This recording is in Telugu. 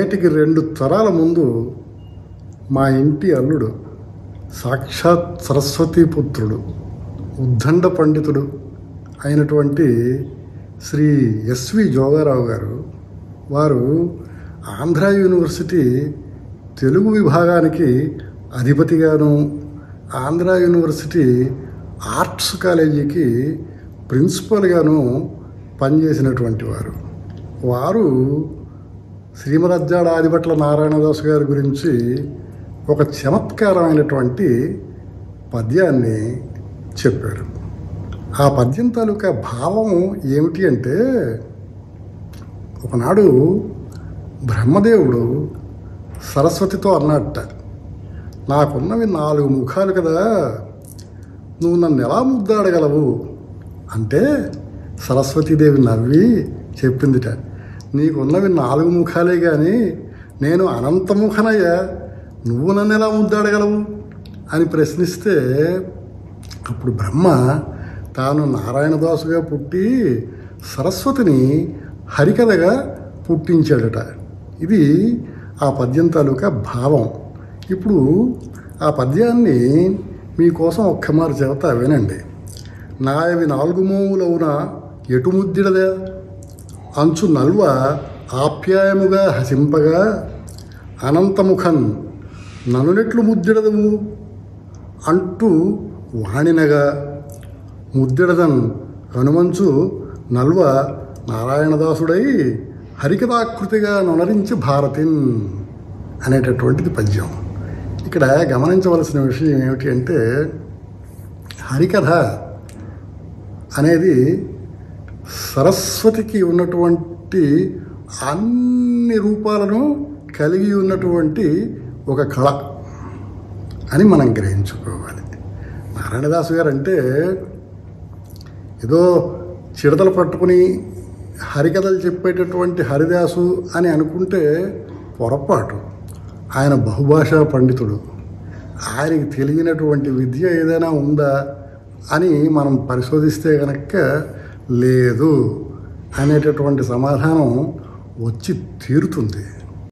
నేటికి రెండు తరాల ముందు మా ఇంటి అల్లుడు సాక్షాత్ సరస్వతీ పుత్రుడు ఉద్దండ పండితుడు అయినటువంటి శ్రీ ఎస్వి జోగారావు గారు వారు ఆంధ్ర యూనివర్సిటీ తెలుగు విభాగానికి అధిపతిగాను ఆంధ్ర యూనివర్సిటీ ఆర్ట్స్ కాలేజీకి ప్రిన్సిపల్గాను పనిచేసినటువంటి వారు వారు శ్రీమరజ్జాడ ఆదిభట్ల నారాయణదాస్ గారి గురించి ఒక చమత్కారమైనటువంటి పద్యాన్ని చెప్పారు ఆ పద్యం తాలూకా భావం ఏమిటి అంటే ఒకనాడు బ్రహ్మదేవుడు సరస్వతితో అన్నట్ట నాకున్నవి నాలుగు ముఖాలు కదా నువ్వు నన్ను ఎలా ముద్దాడగలవు అంటే సరస్వతీదేవి నవ్వి చెప్పిందిట నీకున్నవి నాలుగు ముఖాలే కానీ నేను అనంతముఖనయ్యా నువ్వు నన్ను ఎలా ముద్దాడగలవు అని ప్రశ్నిస్తే అప్పుడు బ్రహ్మ తాను నారాయణదాసుగా పుట్టి సరస్వతిని హరికథగా పుట్టించాడట ఇది ఆ పద్యం తాలూకా భావం ఇప్పుడు ఆ పద్యాన్ని మీకోసం ఒక్క మారు చెబుతా వినండి నాయవి నాలుగు మోములవున ఎటు ముద్దిడదా అంచు నల్వ ఆప్యాయముగా హసింపగా అనంతముఖన్ ననునెట్లు ముద్దిడదవు అంటూ వాణినగా ముద్దిడదన్ కనుమంచు నల్వ నారాయణదాసుడై హరికథాకృతిగా నొనరించి భారతిన్ అనేటటువంటిది పద్యం ఇక్కడ గమనించవలసిన విషయం ఏమిటి అంటే హరికథ అనేది సరస్వతికి ఉన్నటువంటి అన్ని రూపాలను కలిగి ఉన్నటువంటి ఒక కళ అని మనం గ్రహించుకోవాలి నారాయణదాసు గారు అంటే ఏదో చిడతలు పట్టుకుని హరికథలు చెప్పేటటువంటి హరిదాసు అని అనుకుంటే పొరపాటు ఆయన బహుభాషా పండితుడు ఆయనకి తెలియనటువంటి విద్య ఏదైనా ఉందా అని మనం పరిశోధిస్తే కనుక లేదు అనేటటువంటి సమాధానం వచ్చి తీరుతుంది